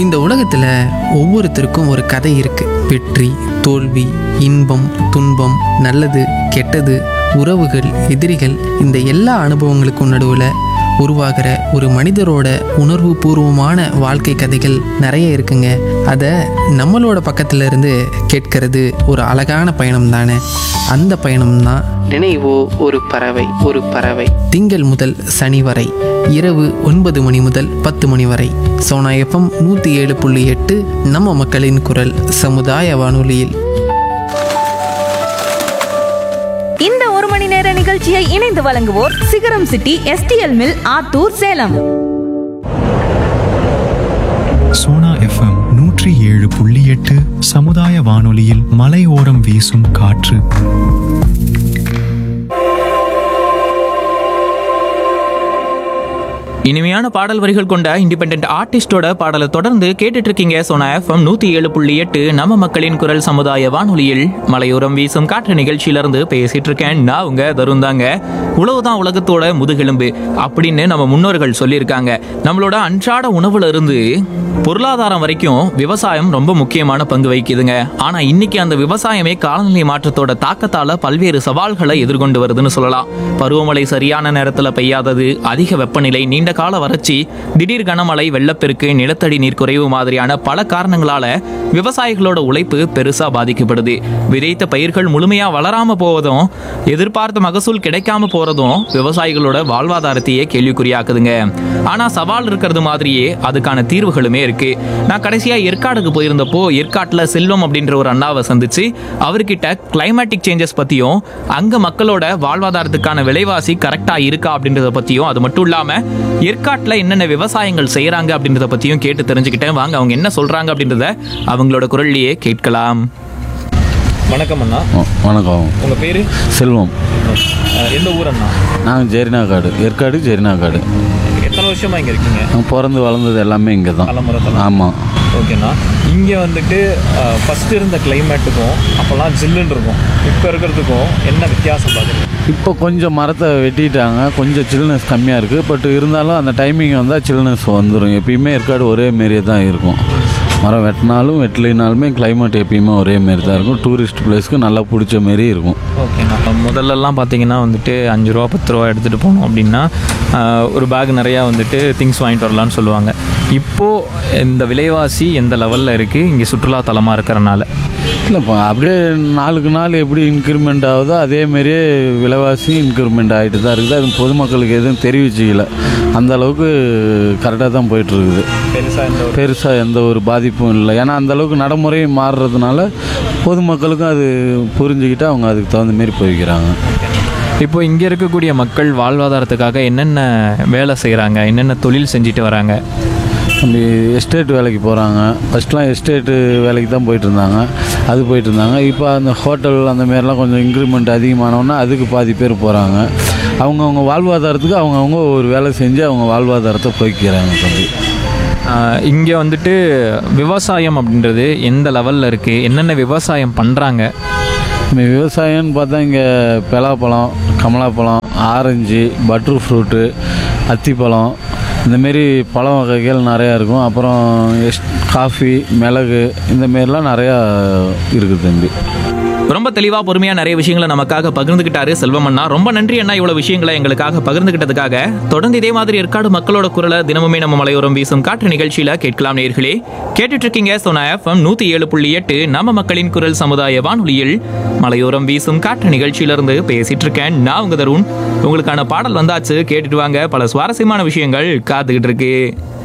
இந்த உலகத்தில் ஒவ்வொருத்தருக்கும் ஒரு கதை இருக்கு வெற்றி தோல்வி இன்பம் துன்பம் நல்லது கெட்டது உறவுகள் எதிரிகள் இந்த எல்லா அனுபவங்களுக்கும் நடுவில் உருவாகிற ஒரு மனிதரோட உணர்வு பூர்வமான வாழ்க்கை கதைகள் நிறைய இருக்குங்க அதை நம்மளோட பக்கத்துல இருந்து கேட்கறது ஒரு அழகான பயணம் தானே அந்த பயணம் தான் நினைவோ ஒரு பறவை ஒரு பறவை திங்கள் முதல் சனி வரை இரவு ஒன்பது மணி முதல் பத்து மணி வரை சோனா எஃப்எம் நூற்றி ஏழு புள்ளி எட்டு நம்ம மக்களின் குரல் சமுதாய வானொலியில் இந்த ஒரு மணி நேர நிகழ்ச்சியை இணைந்து வழங்குவோர் Sigaram city STL mill Attur Salem Sona FM நூற்றி ஏழு புள்ளி எட்டு சமுதாய வானொலியில் மலையோரம் வீசும் காற்று இனிமையான பாடல் வரிகள் கொண்ட இண்டிபெண்ட் ஆர்டிஸ்டோட பாடலை தொடர்ந்து கேட்டுட்டு இருக்கீங்க சோனா எஃப்எம் நூத்தி ஏழு புள்ளி எட்டு நம்ம மக்களின் குரல் சமுதாய வானொலியில் மலையோரம் வீசும் காற்று நிகழ்ச்சியிலிருந்து பேசிட்டு இருக்கேன் நான் உங்க தருண் தாங்க உழவுதான் உலகத்தோட முதுகெலும்பு அப்படின்னு நம்ம முன்னோர்கள் சொல்லியிருக்காங்க நம்மளோட அன்றாட உணவுல இருந்து பொருளாதாரம் வரைக்கும் விவசாயம் ரொம்ப முக்கியமான பங்கு வகிக்குதுங்க ஆனா இன்னைக்கு அந்த விவசாயமே காலநிலை மாற்றத்தோட தாக்கத்தால பல்வேறு சவால்களை எதிர்கொண்டு வருதுன்னு சொல்லலாம் பருவமழை சரியான நேரத்துல பெய்யாதது அதிக வெப்பநிலை நீண்ட கால வறட்சி திடீர் கனமழை வெள்ளப்பெருக்கு நிலத்தடி நீர் குறைவு மாதிரியான பல காரணங்களால விவசாயிகளோட உழைப்பு பெருசா பாதிக்கப்படுது விதைத்த பயிர்கள் முழுமையா வளராம போவதும் எதிர்பார்த்த மகசூல் கிடைக்காம போறதும் விவசாயிகளோட வாழ்வாதாரத்தையே கேள்விக்குறியாக்குதுங்க ஆனா சவால் இருக்கிறது மாதிரியே அதுக்கான தீர்வுகளுமே இருக்கு நான் கடைசியா ஏற்காடுக்கு போயிருந்தப்போ ஏற்காட்டுல செல்வம் அப்படின்ற ஒரு அண்ணாவை சந்திச்சு அவர்கிட்ட கிளைமேட்டிக் சேஞ்சஸ் பத்தியும் அங்க மக்களோட வாழ்வாதாரத்துக்கான விலைவாசி கரெக்டா இருக்கா அப்படின்றத பத்தியும் அது மட்டும் இல்லாம ஏற்காட்டுல என்னென்ன விவசாயங்கள் செய்யறாங்க அப்படின்றத பத்தியும் கேட்டு தெரிஞ்சுக்கிட்டேன் வாங்க அவங்க என்ன சொல்றாங்க அப்படின்றத அவங்களோட குரல்லையே கேட்கலாம் வணக்கம் அண்ணா வ- வணக்கம் உங்க பேரு செல்வம் எந்த ஊர் அண்ணா நாங்கள் ஜெரினாக்காடு ஏற்காடு ஜெரினாக்காடு எத்தனை வருஷமா இங்க இருக்கீங்க நான் பிறந்து வளர்ந்தது எல்லாமே இங்கே தான் தலைமுறை ஆமாம் ஓகேண்ணா இங்கே வந்துட்டு ஃபஸ்ட்டு இருந்த கிளைமேட்டுக்கும் அப்போல்லாம் ஜில்லுன்னு இருக்கும் இப்போ இருக்கிறதுக்கும் என்ன வித்தியாசம் பார்க்குறீங்க இப்போ கொஞ்சம் மரத்தை வெட்டிட்டாங்க கொஞ்சம் சில்னஸ் கம்மியாக இருக்குது பட் இருந்தாலும் அந்த டைமிங் வந்தால் சில்னஸ் வந்துடும் எப்பயுமே ஏற்காடு ஒரே மாரியே தான் இருக்கும் மரம் வெட்டினாலும் வெட்டலைனாலுமே climate எப்பயுமே ஒரே மாரி தான் இருக்கும் டூரிஸ்ட் பிளேஸ்க்கு நல்லா பிடிச்ச மாரி இருக்கும் ஓகேண்ணா முதல்லலாம் பார்த்தீங்கன்னா வந்துட்டு அஞ்சு ரூபா பத்து ரூபா எடுத்துகிட்டு போனோம் அப்படின்னா ஆஹ், ஒரு பேக் நிறையா வந்துட்டு திங்ஸ் வாங்கிட்டு வரலாம்னு சொல்லுவாங்க இப்போது இந்த விலைவாசி எந்த லெவலில் இருக்குது இங்கே சுற்றுலா தலமாக இருக்கிறனால இல்லைப்பா அப்படியே நாளுக்கு நாள் எப்படி இன்க்ரிமெண்ட் ஆகுதோ அதே மாதிரியே விலைவாசி இன்க்ரிமெண்ட் ஆகிட்டு தான் இருக்குது அது பொதுமக்களுக்கு எதுவும் தெரிவிச்சிக்கல அந்த அளவுக்கு கரெக்டாக தான் போயிட்டு இருக்குது பெருசாக இந்த ஒரு பெருசாக எந்த ஒரு பாதிப்பும் இல்லை ஏன்னா அந்த அளவுக்கு நடைமுறை மாறுறதுனால பொதுமக்களுக்கும் அது புரிஞ்சுக்கிட்டு அவங்க அதுக்கு தகுந்த மாரி போய்க்கிறாங்க இப்போ இங்கே இருக்கக்கூடிய மக்கள் வாழ்வாதாரத்துக்காக என்னென்ன வேலை செய்கிறாங்க என்னென்ன தொழில் செஞ்சுட்டு வராங்க அப்படி எஸ்டேட் வேலைக்கு போகிறாங்க ஃபஸ்ட்லாம் எஸ்டேட்டு வேலைக்கு தான் போயிட்டு இருந்தாங்க அது போயிட்டு இருந்தாங்க இப்போ அந்த ஹோட்டல் அந்த மாரிலாம் கொஞ்சம் இன்க்ரிமெண்ட் அதிகமானோன்னா அதுக்கு பாதி பேர் போகிறாங்க அவங்கவுங்க வாழ்வாதாரத்துக்கு அவங்கவுங்க ஒரு வேலை செஞ்சு அவங்க வாழ்வாதாரத்தை போய்க்கிறாங்க தம்பி இங்கே வந்துட்டு விவசாயம் அப்படின்றது எந்த லெவலில் இருக்குது என்னென்ன விவசாயம் பண்ணுறாங்க இப்போ விவசாயம்னு பார்த்தா இங்கே பலாப்பழம் கமலாப்பழம் ஆரஞ்சு பட்டர் ஃப்ரூட்டு அத்திப்பழம் இந்தமாரி பழ வகைகள் நிறையா இருக்கும் அப்புறம் எஸ் காஃபி மிளகு இந்த மாரிலாம் நிறையா இருக்குது தம்பி ரொம்ப தெளிவா பொறுமையா நிறைய விஷயங்களை நமக்காக பகிர்ந்துகிட்டாரு செல்வம் அண்ணா ரொம்ப நன்றி அண்ணா இவ்வளவு விஷயங்களை எங்களுக்காக பகிர்ந்துகிட்டதுக்காக தொடர்ந்து இதே மாதிரி ஏற்காடு மக்களோட குரலை தினமுமே நம்ம மலையோரம் வீசும் காற்று நிகழ்ச்சியில கேட்கலாம் நேர்களே கேட்டுட்டு இருக்கீங்க சோனா எஃப்எம் நூத்தி ஏழு புள்ளி எட்டு நம்ம மக்களின் குரல் சமுதாய வானொலியில் மலையோரம் வீசும் காற்று நிகழ்ச்சியில இருந்து பேசிட்டு இருக்கேன் நான் உங்க தருண் உங்களுக்கான பாடல் வந்தாச்சு கேட்டுட்டு வாங்க பல சுவாரஸ்யமான விஷயங்கள் காத்துக்கிட்டு இருக்கு